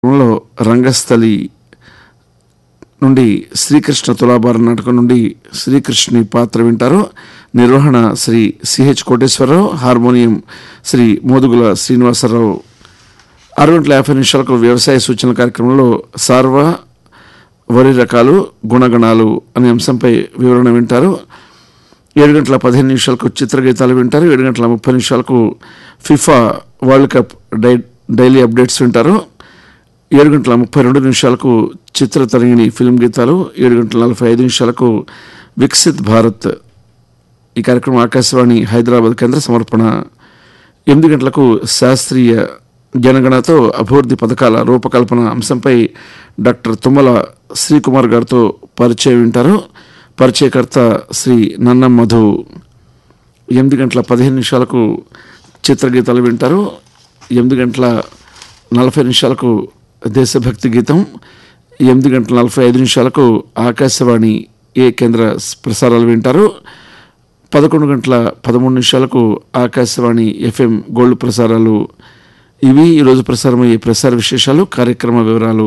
లో రంగస్థలి నుండి శ్రీకృష్ణ తులాభారం నాటకం నుండి శ్రీకృష్ణుని పాత్ర వింటారు నిర్వహణ శ్రీ సిహెచ్ కోటేశ్వరరావు హార్మోనియం శ్రీ మోదుగుల శ్రీనివాసరావు ఆరు గంటల యాభై నిమిషాలకు వ్యవసాయ సూచనల కార్యక్రమంలో సార్వ వరి రకాలు గుణగణాలు అనే అంశంపై వివరణ వింటారు ఏడు గంటల పదిహేను నిమిషాలకు చిత్రగీతాలు వింటారు ఏడు గంటల ముప్పై నిమిషాలకు ఫిఫా వరల్డ్ కప్ డై డైలీ అప్డేట్స్ వింటారు ఏడు గంటల ముప్పై రెండు నిమిషాలకు చిత్రతరంగిణి ఫిల్మ్ గీతాలు ఏడు గంటల నలభై ఐదు నిమిషాలకు వికసిత్ భారత్ ఈ కార్యక్రమం ఆకాశవాణి హైదరాబాద్ కేంద్ర సమర్పణ ఎనిమిది గంటలకు శాస్త్రీయ జనగణతో అభివృద్ధి పథకాల రూపకల్పన అంశంపై డాక్టర్ తుమ్మల శ్రీకుమార్ గారితో పరిచయం వింటారు పరిచయకర్త శ్రీ నన్నం మధు ఎనిమిది గంటల పదిహేను నిమిషాలకు చిత్రగీతాలు వింటారు ఎనిమిది గంటల నలభై నిమిషాలకు దేశభక్తి గీతం ఎనిమిది గంటల నలభై ఐదు నిమిషాలకు ఆకాశవాణి ఏ కేంద్ర ప్రసారాలు వింటారు పదకొండు గంటల పదమూడు నిమిషాలకు ఆకాశవాణి ఎఫ్ఎం గోల్డ్ ప్రసారాలు ఇవి ఈరోజు ప్రసారమయ్యే ప్రసార విశేషాలు కార్యక్రమ వివరాలు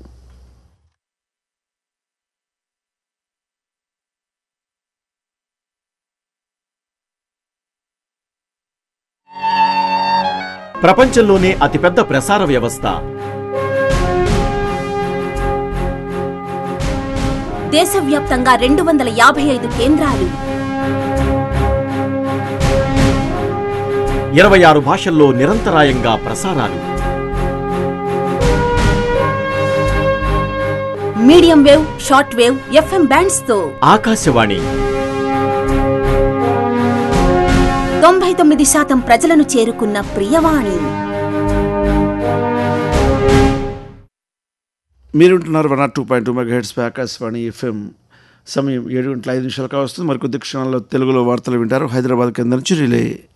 ప్రపంచంలోనే అతిపెద్ద ప్రసార వ్యవస్థ దేశవ్యాప్తంగా రెండు వందల యాభై ఐదు కేంద్రాలు ఇరవై ఆరు భాషల్లో నిరంతరాయంగా ప్రసారాలు medium wave short wave FM bands తో ఆకాశవాణి తొంభై తొమ్మిది శాతం ప్రజలను చేరుకున్న ప్రియవాణి మీరు ఉంటున్నారు one two point two megahertz పై ఆకాశవాణి ఎఫ్ఎం సమయం ఏడు గంటల ఐదు నిమిషాలుగా వస్తుంది మరికొద్ది క్షణాల్లో తెలుగులో వార్తలు వింటారు హైదరాబాద్ కేంద్రం నుంచి రిలే